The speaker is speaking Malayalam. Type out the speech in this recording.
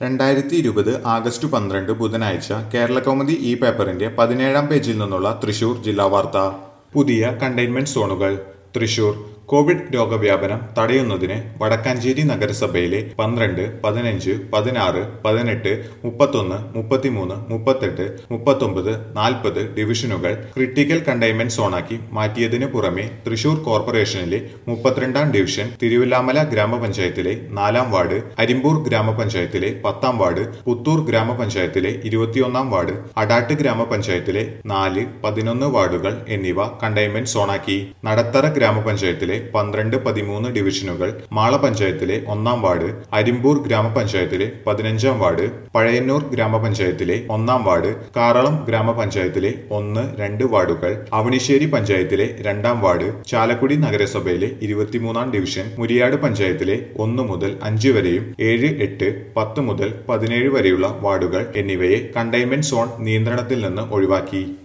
രണ്ടായിരത്തി ഇരുപത് ആഗസ്റ്റ് പന്ത്രണ്ട് ബുധനാഴ്ച കേരളകൗമുദി ഈ പേപ്പറിന്റെ പതിനേഴാം പേജിൽ നിന്നുള്ള തൃശൂർ ജില്ലാ വാർത്ത പുതിയ കണ്ടെയ്ൻമെന്റ് സോണുകൾ തൃശൂർ കോവിഡ് രോഗവ്യാപനം തടയുന്നതിന് വടക്കാഞ്ചേരി നഗരസഭയിലെ പന്ത്രണ്ട് പതിനഞ്ച് പതിനാറ് പതിനെട്ട് മുപ്പത്തൊന്ന് മുപ്പത്തിമൂന്ന് മുപ്പത്തെട്ട് മുപ്പത്തൊമ്പത് നാൽപ്പത് ഡിവിഷനുകൾ ക്രിട്ടിക്കൽ കണ്ടെയ്ൻമെന്റ് സോണാക്കി മാറ്റിയതിനു പുറമെ തൃശൂർ കോർപ്പറേഷനിലെ മുപ്പത്തിരണ്ടാം ഡിവിഷൻ തിരുവില്ലാമല ഗ്രാമപഞ്ചായത്തിലെ നാലാം വാർഡ് അരിമ്പൂർ ഗ്രാമപഞ്ചായത്തിലെ പത്താം വാർഡ് പുത്തൂർ ഗ്രാമപഞ്ചായത്തിലെ ഇരുപത്തിയൊന്നാം വാർഡ് അടാട്ട് ഗ്രാമപഞ്ചായത്തിലെ നാല് പതിനൊന്ന് വാർഡുകൾ എന്നിവ കണ്ടെയ്ൻമെന്റ് സോണാക്കി നടത്തറ ഗ്രാമപഞ്ചായത്തിലെ പന്ത്രണ്ട് പതിമൂന്ന് ഡിവിഷനുകൾ മാള പഞ്ചായത്തിലെ ഒന്നാം വാർഡ് അരിമ്പൂർ ഗ്രാമപഞ്ചായത്തിലെ പതിനഞ്ചാം വാർഡ് പഴയന്നൂർ ഗ്രാമപഞ്ചായത്തിലെ ഒന്നാം വാർഡ് കാറളം ഗ്രാമപഞ്ചായത്തിലെ ഒന്ന് രണ്ട് വാർഡുകൾ അവണിശ്ശേരി പഞ്ചായത്തിലെ രണ്ടാം വാർഡ് ചാലക്കുടി നഗരസഭയിലെ ഇരുപത്തിമൂന്നാം ഡിവിഷൻ മുരിയാട് പഞ്ചായത്തിലെ ഒന്ന് മുതൽ അഞ്ച് വരെയും ഏഴ് എട്ട് പത്ത് മുതൽ പതിനേഴ് വരെയുള്ള വാർഡുകൾ എന്നിവയെ കണ്ടെയ്ൻമെന്റ് സോൺ നിയന്ത്രണത്തിൽ നിന്ന് ഒഴിവാക്കി